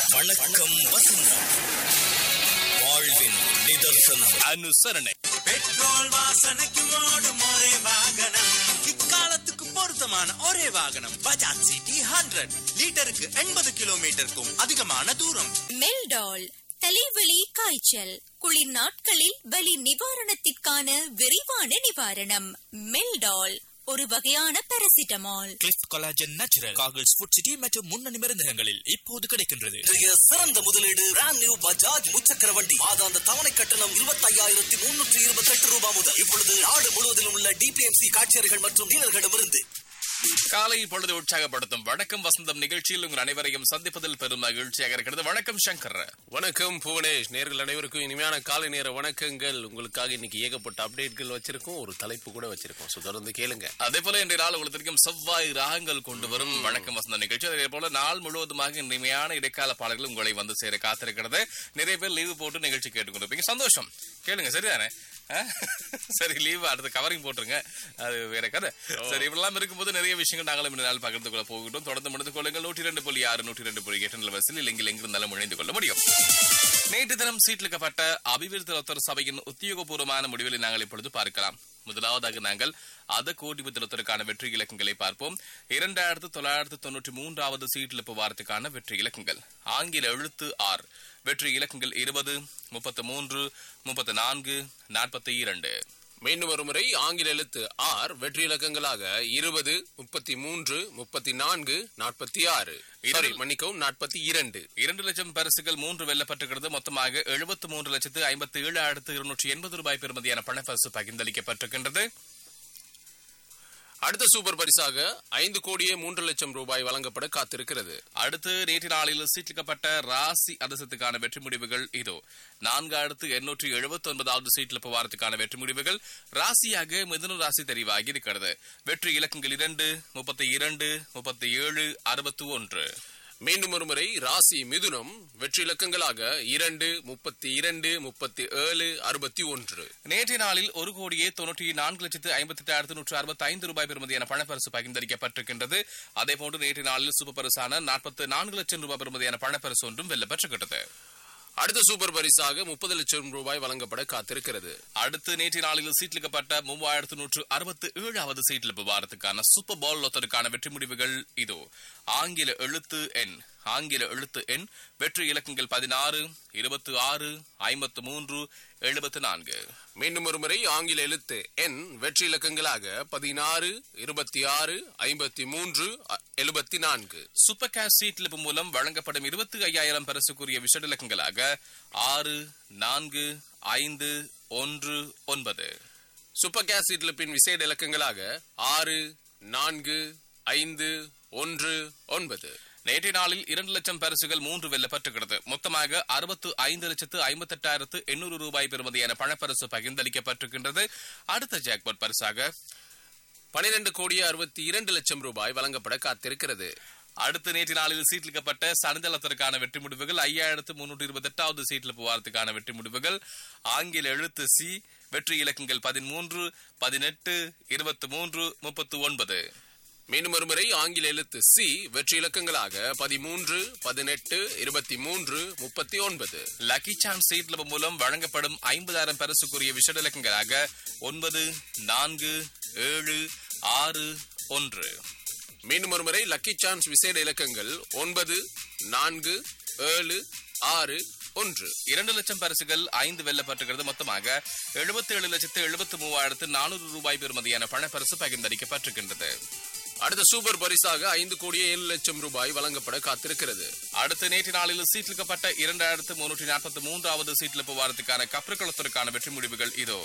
வணக்கம் வசந்தம் வாழ்வின் நிதர்சனம் அனுசரணை பெட்ரோல் வாசனைக்கு ஓடும் ஒரே வாகனம் இக்காலத்துக்கு பொருத்தமான ஒரே வாகனம் பஜாஜ் சிட்டி ஹண்ட்ரட் லிட்டருக்கு எண்பது கிலோமீட்டருக்கும் அதிகமான தூரம் மெல்டால் தலைவலி காய்ச்சல் குளிர் நாட்களில் வலி நிவாரணத்திற்கான விரிவான நிவாரணம் மெல்டால் ஒரு வகையான பாராசிட்டமால் கிளிஃப்ட் கொலாஜன் நேச்சுரல் காகிள்ஸ் ஃபுட் சிட்டி மற்றும் முன்னணி மருந்தகங்களில் இப்போது கிடைக்கின்றது சிறந்த முதலீடு பிராண்ட் நியூ பஜாஜ் முச்சக்கர வண்டி மாதாந்த தவணை கட்டணம் இருபத்தையாயிரத்தி முன்னூற்றி இருபத்தி எட்டு ரூபாய் முதல் இப்பொழுது நாடு முழுவதிலும் உள்ள டிபிஎம்சி காட்சியர்கள் மற்றும் டீலர்களிடமிருந்து காலை பொழுது உற்சாகப்படுத்தும் வணக்கம் வசந்தம் நிகழ்ச்சியில் உங்கள் அனைவரையும் சந்திப்பதில் பெரும் மகிழ்ச்சியாக இருக்கிறது வணக்கம் சங்கர் வணக்கம் புவனேஷ் நேர்கள் அனைவருக்கும் இனிமையான காலை நேர வணக்கங்கள் உங்களுக்காக இன்னைக்கு ஏகப்பட்ட அப்டேட்கள் வச்சிருக்கோம் ஒரு தலைப்பு கூட வச்சிருக்கோம் ஸோ தொடர்ந்து கேளுங்க அதே போல இன்றைய நாள் உங்களுக்கு தெரியும் செவ்வாய் ராகங்கள் கொண்டு வரும் வணக்கம் வசந்த நிகழ்ச்சி அதே போல நாள் முழுவதுமாக இனிமையான இடைக்கால பாடல்கள் உங்களை வந்து சேர காத்திருக்கிறது நிறைய பேர் லீவு போட்டு நிகழ்ச்சி கேட்டுக்கொண்டிருப்பீங்க சந்தோஷம் கேளுங்க சரிதானே ஆ? சரி லீவு அடுத்து கவரிங் போட்டுருங்க அது வேற கதை சரி இப்படிலாம் இருக்கும்போது நிறைய விஷயங்கள் நாங்களும் இந்த நாள் பகிர்ந்து கொள்ள போகிட்டோம் தொடர்ந்து முடிந்து கொள்ளுங்கள் நூற்றி ரெண்டு புள்ளி ஆறு நூற்றி ரெண்டு புள்ளி எட்டு நிலவரசில் இல்லைங்கில் எங்கிருந்தாலும் இணைந்து கொள்ள முடியும் நேற்று தினம் சீட்லிக்கப்பட்ட அபிவிருத்தி ஒருத்தர் சபையின் உத்தியோகபூர்வமான முடிவுகளை நாங்கள் இப்பொழுது பார்க்கலாம் முதலாவதாக நாங்கள் அத கோடிபத்திரத்திற்கான வெற்றி இலக்கங்களை பார்ப்போம் இரண்டாயிரத்து தொள்ளாயிரத்து தொன்னூற்றி மூன்றாவது சீட்டிழப்பு வாரத்துக்கான வெற்றி இலக்கங்கள் ஆங்கில எழுத்து ஆர் வெற்றி இலக்கங்கள் இருபது முப்பத்து மூன்று முப்பத்து நான்கு நாற்பத்தி இரண்டு மீண்டும் ஒரு முறை ஆங்கில எழுத்து ஆர் வெற்றி இலக்கங்களாக இருபது முப்பத்தி மூன்று முப்பத்தி நான்கு நாற்பத்தி ஆறு சாரி மன்னிக்கவும் நாற்பத்தி இரண்டு இரண்டு லட்சம் பரிசுகள் மூன்று வெல்லப்பட்டிருக்கிறது மொத்தமாக எழுபத்து மூன்று லட்சத்து ஐம்பத்தி ஏழாயிரத்து இருநூற்றி எண்பது ரூபாய் பெறுமதியான பணப்பரிசு பகிர்ந்தளிக்கப்பட்டிருக்கின்றது அடுத்த சூப்பர் பரிசாக ஐந்து கோடியே மூன்று லட்சம் ரூபாய் வழங்கப்பட காத்திருக்கிறது அடுத்து நேற்று நாளில் சீட்லிக்கப்பட்ட ராசி அதிசயத்துக்கான வெற்றி முடிவுகள் இதோ நான்காயிரத்து எண்ணூற்றி எழுபத்தி ஒன்பதாவது சீட்லிப்பு வாரத்துக்கான வெற்றி முடிவுகள் ராசியாக மிதுன ராசி தெரிவாகி இருக்கிறது வெற்றி இலக்கங்கள் இரண்டு முப்பத்தி இரண்டு முப்பத்தி ஏழு அறுபத்தி ஒன்று மீண்டும் ஒரு முறை ராசி மிதுனம் வெற்றி இலக்கங்களாக இரண்டு முப்பத்தி இரண்டு முப்பத்தி ஏழு அறுபத்தி ஒன்று நேற்றைய நாளில் ஒரு கோடியே தொன்னூற்றி நான்கு லட்சத்து ஐம்பத்தி எட்டாயிரத்து நூற்று அறுபத்தி ஐந்து ரூபாய் பெறுமதியான பணப்பரிசு பகிர்ந்தளிக்கப்பட்டிருக்கின்றது அதேபோன்று நேற்றைய நாளில் சூப்பர் பரிசான நாற்பத்தி நான்கு லட்சம் ரூபாய் பெறுமதியான பணப்பரிசு ஒன்றும் வெல்லப்பட்டிருக்கிறது அடுத்த சூப்பர் பரிசாக முப்பது லட்சம் ரூபாய் வழங்கப்பட காத்திருக்கிறது அடுத்து நேற்று நாளில் சீட்லிக்கப்பட்ட மூவாயிரத்து நூற்று அறுபத்தி ஏழாவது சீட்லிப்பு வாரத்துக்கான சூப்பர் பால் லொத்தருக்கான வெற்றி முடிவுகள் இதோ ஆங்கில எழுத்து எண் ஆங்கில எழுத்து எண் வெற்றி இலக்கங்கள் பதினாறு இருபத்தி ஆறு ஐம்பத்து மூன்று எழுபத்து நான்கு மீண்டும் ஒரு முறை ஆங்கில எழுத்து எண் வெற்றி இலக்கங்களாக பதினாறு இருபத்தி ஆறு ஐம்பத்தி மூன்று எழுபத்தி நான்கு சூப்பர் கேஷ் சீட்லிப்பு மூலம் வழங்கப்படும் இருபத்தி ஐயாயிரம் பரிசுக்குரிய விஷட இலக்கங்களாக ஆறு நான்கு ஐந்து ஒன்று ஒன்பது சூப்பர் கேஸ் இட்லிப்பின் விசேட இலக்கங்களாக ஆறு நான்கு ஐந்து ஒன்று ஒன்பது நேற்றைய நாளில் இரண்டு லட்சம் பரிசுகள் மூன்று வெல்லப்பட்டிருக்கிறது மொத்தமாக அறுபத்து ஐந்து லட்சத்து ஐம்பத்தி எட்டாயிரத்து எண்ணூறு ரூபாய் பெறுமதியான பணப்பரிசு பகிர்ந்தளிக்கப்பட்டிருக்கின்றது அடுத்த ஜாக்பாட் பரிசாக பனிரெண்டு கோடியே அறுபத்தி இரண்டு லட்சம் ரூபாய் வழங்கப்பட காத்திருக்கிறது அடுத்த நேற்று நாளில் சீட்லிக்கப்பட்ட சனஜலத்திற்கான வெற்றி முடிவுகள் ஐயாயிரத்து முன்னூற்றி இருபத்தி எட்டாவது சீட்ல போவாரத்துக்கான வெற்றி முடிவுகள் ஆங்கில எழுத்து சி வெற்றி இலக்கங்கள் பதிமூன்று பதினெட்டு இருபத்தி மூன்று முப்பத்தி ஒன்பது மீண்டும் ஒரு முறை ஆங்கில எழுத்து சி வெற்றி இலக்கங்களாக பதிமூன்று பதினெட்டு இருபத்தி மூன்று முப்பத்தி ஒன்பது லக்கி சான்ஸ் சீட்ல மூலம் வழங்கப்படும் ஐம்பதாயிரம் பரிசுக்குரிய விஷட இலக்கங்களாக ஒன்பது நான்கு ஏழு ஆறு ஒன்று மீண்டும் ஒரு முறை லக்கி சான்ஸ் விசேட இலக்கங்கள் ஒன்பது நான்கு ஏழு ஆறு ஒன்று இரண்டு லட்சம் பரிசுகள் ஐந்து வெல்லப்பட்டிருக்கிறது மொத்தமாக எழுபத்தி ஏழு லட்சத்து எழுபத்தி மூவாயிரத்து நானூறு ரூபாய் பெறுமதியான பணப்பரிசு பகிர்ந்தளிக்கப்பட்டிருக்கின்றது அடுத்த சூப்பர் பரிசாக ஐந்து கோடியே ஏழு லட்சம் ரூபாய் வழங்கப்பட காத்திருக்கிறது அடுத்த நேற்று நாளில் சீட்லிக்கப்பட்ட இரண்டாயிரத்து முன்னூற்றி நாற்பத்தி மூன்றாவது சீட்லிப்பு வாரத்துக்கான கப்ருக்குளத்திற்கான வெற்றி முடிவுகள் இதோ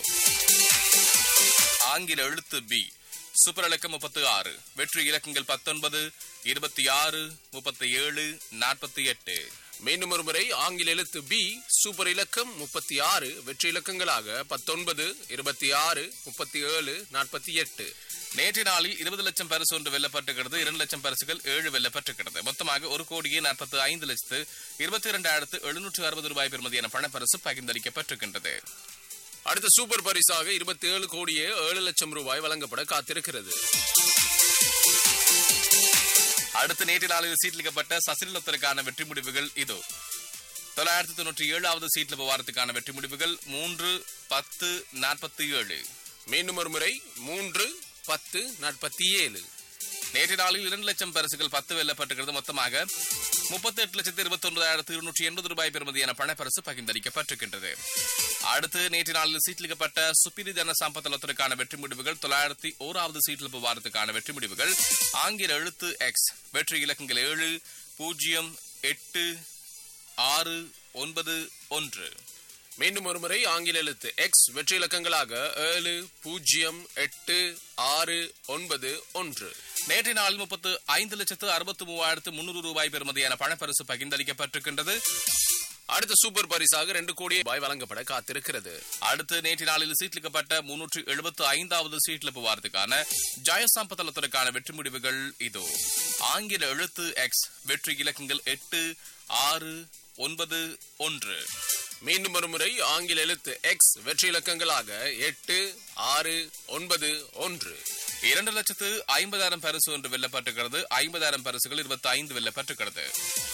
ஆங்கில எழுத்து பி சூப்பர் இலக்கம் முப்பத்தி ஆறு வெற்றி இலக்கங்கள் பத்தொன்பது இருபத்தி ஆறு முப்பத்தி ஏழு நாற்பத்தி எட்டு மீண்டும் ஒரு முறை ஆங்கில எழுத்து பி சூப்பர் இலக்கம் முப்பத்தி ஆறு வெற்றி இலக்கங்களாக பத்தொன்பது இருபத்தி ஆறு முப்பத்தி ஏழு நாற்பத்தி எட்டு நேற்று நாளில் இருபது லட்சம் பரிசு ஒன்று வெல்லப்பட்டிருக்கிறது இரண்டு லட்சம் பரிசுகள் ஏழு வெல்லப்பட்டிருக்கிறது மொத்தமாக ஒரு கோடியே நாற்பத்தி ஐந்து லட்சத்து இருபத்தி இரண்டாயிரத்து எழுநூற்று அறுபது ரூபாய் பெறுமதியான பணப்பரிசு பகிர்ந்தளிக்கப்பட்டிருக்கின்றது அடுத்த சூப்பர் பரிசாக இருபத்தி ஏழு கோடியே ஏழு லட்சம் ரூபாய் வழங்கப்பட காத்திருக்கிறது அடுத்து நேற்று நாளில் சீட்லிக்கப்பட்ட சசிலத்திற்கான வெற்றி முடிவுகள் இதோ தொள்ளாயிரத்தி தொண்ணூற்றி ஏழாவது சீட்ல வாரத்துக்கான வெற்றி முடிவுகள் மூன்று பத்து நாற்பத்தி ஏழு மீண்டும் ஒரு முறை மூன்று பத்து நாற்பத்தி ஏழு நேற்று நாளில் இரண்டு லட்சம் பரிசுகள் பத்து வெல்லப்பட்டிருக்கிறது மொத்தமாக முப்பத்தி எட்டு லட்சத்தி இருபத்தி ஒன்பதாயிரத்தி இருநூற்றி எண்பது ரூபாய் பெறுமதியான பணப்பரிசு பகிர்ந்தளிக்கப்பட்டிருக்கின்றது அடுத்து நேற்று நாளில் சீட்லிக்கப்பட்ட சுப்பிரி ஜன சம்பத்தலத்திற்கான வெற்றி முடிவுகள் தொள்ளாயிரத்தி ஓராவது சீட்லிப்பு வாரத்துக்கான வெற்றி முடிவுகள் ஆங்கில எழுத்து எக்ஸ் வெற்றி இலக்கங்கள் ஏழு பூஜ்ஜியம் எட்டு ஆறு ஒன்பது ஒன்று மீண்டும் ஒரு முறை ஆங்கில எழுத்து எக்ஸ் வெற்றி இலக்கங்களாக ஏழு பூஜ்ஜியம் எட்டு ஆறு ஒன்பது ஒன்று நேற்று நாள் முப்பத்து ஐந்து லட்சத்து அறுபத்தி மூவாயிரத்து முன்னூறு ரூபாய் பெறுமதியான பணப்பரிசு பகிர்ந்தளிக்கப்பட்டிருக்கின்றது அடுத்த சூப்பர் பரிசாக ரெண்டு கோடி ரூபாய் வழங்கப்பட காத்திருக்கிறது அடுத்து நேற்று நாளில் சீட்லிக்கப்பட்ட முன்னூற்று எழுபத்து ஐந்தாவது சீட்லிப்பு வாரத்துக்கான ஜெயசாம்பத்தலத்திற்கான வெற்றி முடிவுகள் இதோ ஆங்கில எழுத்து எக்ஸ் வெற்றி இலக்கங்கள் எட்டு ஆறு ஒன்பது ஒன்று மீண்டும் ஒரு முறை ஆங்கில எழுத்து எக்ஸ் வெற்றி இலக்கங்களாக எட்டு ஆறு ஒன்பது ஒன்று இரண்டு லட்சத்து ஐம்பதாயிரம் பரிசு ஒன்று வெல்லப்பட்டிருக்கிறது ஐம்பதாயிரம் பரிசுகள் இருபத்தி ஐந்து வெல்லப்பட்டிருக்கிறது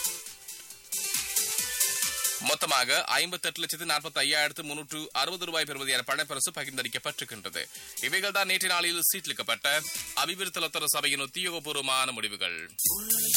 மொத்தமாக ஐம்பத்தெட்டு லட்சத்து நாற்பத்தி ஐயாயிரத்து முன்னூற்று அறுபது ரூபாய் பெறுமதியான பணப்பரிசு பகிர்ந்தளிக்கப்பட்டிருக்கின்றது இவைகள் தான் நேற்று நாளில் சீட்லிக்கப்பட்ட அபிவிருத்தலத்தர சபையின் உத்தியோகபூர்வமான முடிவுகள்